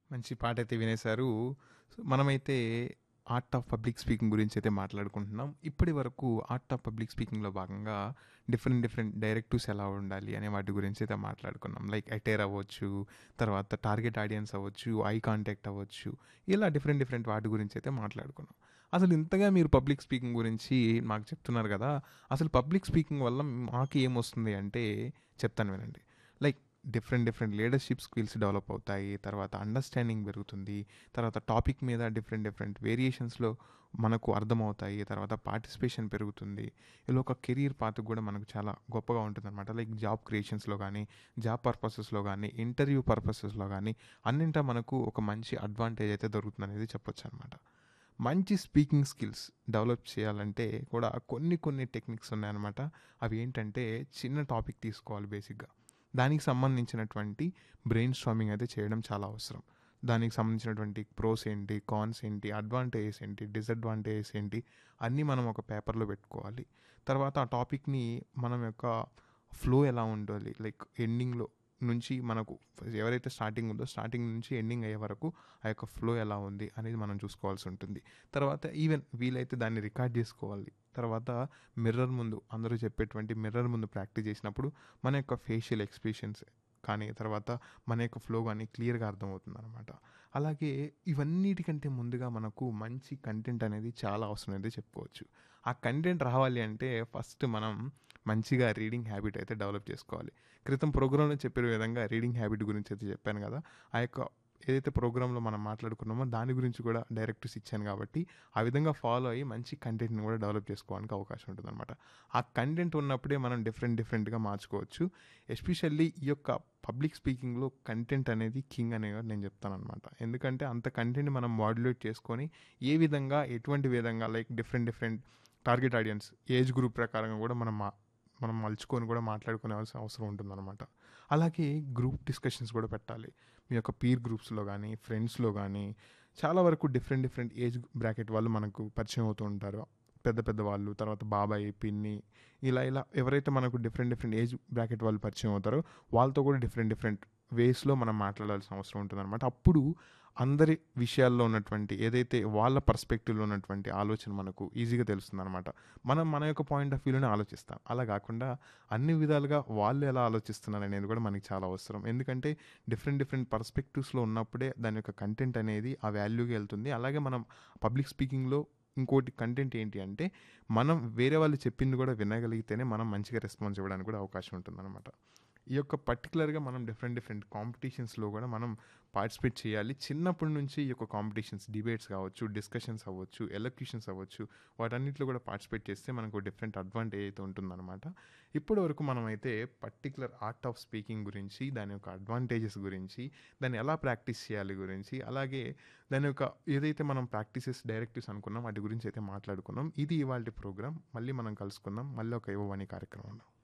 మంచి పాటైతే వినేశారు. సో, మనమైతే ఆర్ట్ ఆఫ్ పబ్లిక్ స్పీకింగ్ గురించైతే మాట్లాడుకుంటున్నాం. ఇప్పటి వరకు ఆర్ట్ ఆఫ్ పబ్లిక్ స్పీకింగ్‌లో భాగంగా డిఫరెంట్, డిఫరెంట్ డైరెక్టివ్స్ ఎలా ఉండాలి అనే వాటి గురించైతే మాట్లాడుకున్నాం. లైక్ అటైర్ అవ్వచ్చు, తర్వాత టార్గెట్ ఆడియన్స్ అవ్వచ్చు, ఐ కాంటాక్ట్ అవ్వచ్చు. ఇలా డిఫరెంట్, డిఫరెంట్ వాటి గురించైతే మాట్లాడుకున్నాం. అసలు ఇంతగా మీరు పబ్లిక్ స్పీకింగ్ గురించి మాకు చెప్తున్నారు గదా! అసలు పబ్లిక్ స్పీకింగ్ వల్ల మాకు ఏమొస్తుంది అంటే చెప్తాను వినండి. Like different, different leadership skills develop అవుతాయి. తర్వాత అండర్‌స్టాండింగ్ పెరుగుతుంది. తర్వాత టాపిక్ మీద డిఫరెంట్, డిఫరెంట్ వేరియేషన్స్‌లో మనకు అర్థమవుతాయి. తర్వాత పార్టిసిపేషన్ పెరుగుతుంది. ఇలా ఒక కెరియర్ పాత్ గూడా మనకు చాలా గొప్పగా ఉంటుందనమాట. లైక్ జాబ్ క్రియేషన్స్‌లో గానీ, జాబ్ పర్పసెస్‌లో గానీ, ఇంటర్వ్యూ పర్పసెస్‌లో గానీ అన్నింటా మనకు ఒక మంచి అడ్వాంటేజ్ అయితే దొరుకుతుందనేది చెప్పొచ్చనమాట. మంచి స్పీకింగ్ స్కిల్స్ డెవలప్ చేయాలంటే కూడా కొన్ని, కొన్ని టెక్నిక్స్ ఉన్నాయన్నమాట. అవి ఏంటంటే చిన్న టాపిక్ తీసుకోవాలి బేసిక్‌గా. దానికి సంబంధించినటువంటి బ్రెయిన్ స్టార్మింగ్ అయితే చేయడం చాలా అవసరం. దానికి సంబంధించినటువంటి ప్రోస్ ఏంటి, కాన్స్ ఏంటి, అడ్వాంటేజెస్ ఏంటి, డిసడ్వాంటేజెస్ ఏంటి అన్నీ మనం ఒక పేపర్‌లో పెట్టుకోవాలి. తర్వాత ఆ టాపిక్‌ని మనం యొక్క ఫ్లో ఎలా ఉండాలి, లైక్ ఎండింగ్‌లో నుంచి మనకు ఎవరైతే స్టార్టింగ్ ఉందో స్టార్టింగ్ నుంచి ఎండింగ్ అయ్యే వరకు ఆ యొక్క ఫ్లో ఎలా ఉంది అనేది మనం చూసుకోవాల్సి ఉంటుంది. తర్వాత ఈవెన్ వీలైతే దాన్ని రికార్డ్ జేసుకోవాలి. తర్వాత మిర్రర్ ముందు అందరూ చెప్పేటువంటి మిర్రర్ ముందు ప్రాక్టీస్ చేసినప్పుడు మన యొక్క ఫేషియల్ ఎక్స్‌ప్రెషన్స్ కానీ, తర్వాత మన యొక్క ఫ్లో గానీ క్లియర్‌గా అర్థమవుతుందనమాట. అలాగే ఇవన్నిటికంటే ముందుగా మనకు మంచి కంటెంట్ అనేది చాలా అవసరం అయితే చెప్పుకోవచ్చు. ఆ కంటెంట్ రావాలి అంటే ఫస్ట్ మనం మంచిగా రీడింగ్ హ్యాబిట్ అయితే డెవలప్ చేసుకోవాలి. క్రితం ప్రోగ్రామ్‌లో చెప్పిన విధంగా రీడింగ్ హ్యాబిట్ గురించైతే చెప్పాను గదా! ఆ యొక్క ఏదైతే ప్రోగ్రామ్‌లో మనం మాట్లాడుకున్నామో దాని గురించి కూడా డైరెక్టివ్స్ ఇచ్చాను గాబట్టి, ఆ విధంగా ఫాలో అయ్యి మంచి కంటెంట్‌ని గూడా డెవలప్ చేసుకోవడానికి అవకాశం ఉంటుందనమాట. ఆ కంటెంట్ ఉన్నప్పుడే మనం డిఫరెంట్, డిఫరెంట్‌గా మార్చుకోవచ్చు. ఎస్పెషల్లీ ఈ యొక్క పబ్లిక్ స్పీకింగ్‌లో కంటెంట్ అనేది కింగ్ అని నేను చెప్తాననమాట. ఎందుకంటే అంత కంటెంట్‌ని మనం మాడ్యులేట్ చేసుకొని ఏ విధంగా, ఎటువంటి విధంగా like different, different target audience age group ప్రకారంగా గూడా మనం మా మనం మలుచుకొని కూడా మాట్లాడుకోవాల్సిన అవసరం ఉంటుందనమాట. అలాగే గ్రూప్ డిస్కషన్స్ గూడా పెట్టాలి. మీ యొక్క పీర్ గ్రూప్స్‌లో గానీ, ఫ్రెండ్స్‌లో గానీ చాలా వరకు డిఫరెంట్, డిఫరెంట్ ఏజ్ బ్రాకెట్ వాళ్ళు మనకు పరిచయం అవుతూ ఉంటారు. పెద్ద, పెద్ద వాళ్ళు, తర్వాత బాబాయ్, పిన్ని ఇలా, ఇలా ఎవరైతే మనకు డిఫరెంట్, డిఫరెంట్ ఏజ్ బ్రాకెట్ వాళ్ళు పరిచయం అవుతారో వాళ్ళతో కూడా డిఫరెంట్, డిఫరెంట్ వేస్‌లో మనం మాట్లాడాల్సిన అవసరం ఉంటుందనమాట. అప్పుడు అందరి విషయాల్లో ఉన్నటువంటి ఏదైతే వాళ్ళ పర్స్పెక్టివ్‌లో ఉన్నటువంటి ఆలోచన మనకు ఈజీగా తెలుస్తుందనమాట. మనం మన యొక్క పాయింట్ ఆఫ్ వ్యూలోనే ఆలోచిస్తాం. అలా గాకుండా అన్ని విధాలుగా వాళ్ళు ఎలా ఆలోచిస్తున్నారనేది కూడా మనకి చాలా అవసరం. ఎందుకంటే డిఫరెంట్, డిఫరెంట్ పర్స్పెక్టివ్స్‌లో ఉన్నప్పుడే దాని యొక్క కంటెంట్ అనేది ఆ వాల్యూకి ఎళ్తుంది. అలాగే మనం పబ్లిక్ స్పీకింగ్‌లో ఇంకోటి కంటెంట్ ఏంటి అంటే మనం వేరే వాళ్ళు చెప్పింది గూడా వినగలిగితేనే మనం మంచిగా రెస్పాన్స్ ఇవ్వడానికి కూడా అవకాశం ఉంటుందనమాట. ఈ యొక్క పర్టిక్యులర్‌గా మనం డిఫరెంట్, డిఫరెంట్ కాంపిటీషన్స్‌లో గూడా మనం పార్టిసిపేట్ చేయాలి. చిన్నప్పటి నుంచి ఈ యొక్క కాంపిటీషన్స్ డిబేట్స్ కావచ్చు, డిస్కషన్స్ అవ్వచ్చు, ఎలక్యూషన్స్ అవ్వచ్చు వాటన్నిటిలో కూడా పార్టిసిపేట్ చేస్తే మనకు డిఫరెంట్ అడ్వాంటేజ్ అయితే ఉంటుందనమాట. ఇప్పటి వరకు మనమైతే పర్టిక్యులర్ ఆర్ట్ ఆఫ్ స్పీకింగ్ గురించి, దాని యొక్క అడ్వాంటేజెస్ గురించి, దాన్ని ఎలా ప్రాక్టీస్ చేయాలి గురించి, అలాగే దాని యొక్క ఏదైతే మనం ప్రాక్టీసెస్, డైరెక్టివ్స్ అనుకున్నాం వాటి గురించి అయితే మాట్లాడుకున్నాం. ఇది ఇవాల్టి ప్రోగ్రామ్. మళ్ళీ మనం కలుసుకుందాం. మళ్ళీ ఒక యువవాణి కార్యక్రమంలో.